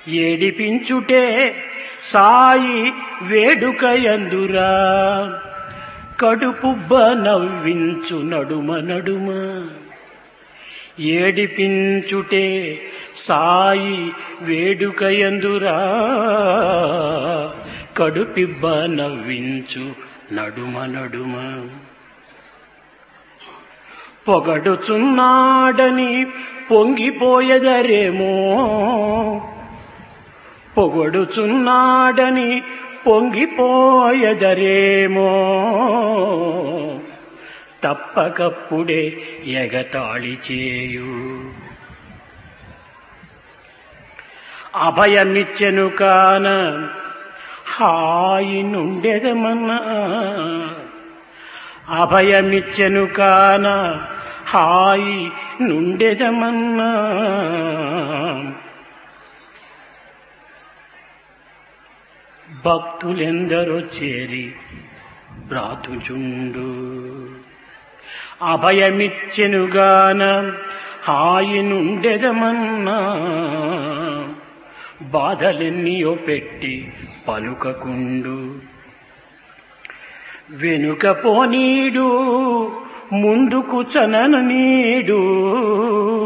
ఏడిపించుటే సాయి వేడుకయందురా కడుపుబ్బ నవ్వించు నడుమ నడుమ ఏడిపించుటే సాయి వేడుకయందురా కడుపిబ్బ నవ్వించు నడుమ నడుమ పొగడుచున్నాడని పొంగిపోయెదరేమో పొగడుచున్నాడని పొంగిపోయెదరేమో తప్పకప్పుడే ఎగతాళి చేయు అభయమిచ్చెను కాన హాయి నుండెదమన్నా అభయమిచ్చెను కాన హాయి నుండెదమన్నా భక్తులెందరో చేరి బ్రాతుచుండు అభయమిచ్చెనుగాన హాయి నుండెదమన్నా బాధలెన్నియో పెట్టి పలుకకుండు వెనుక పోనీడు ముందుకు చనను నీడు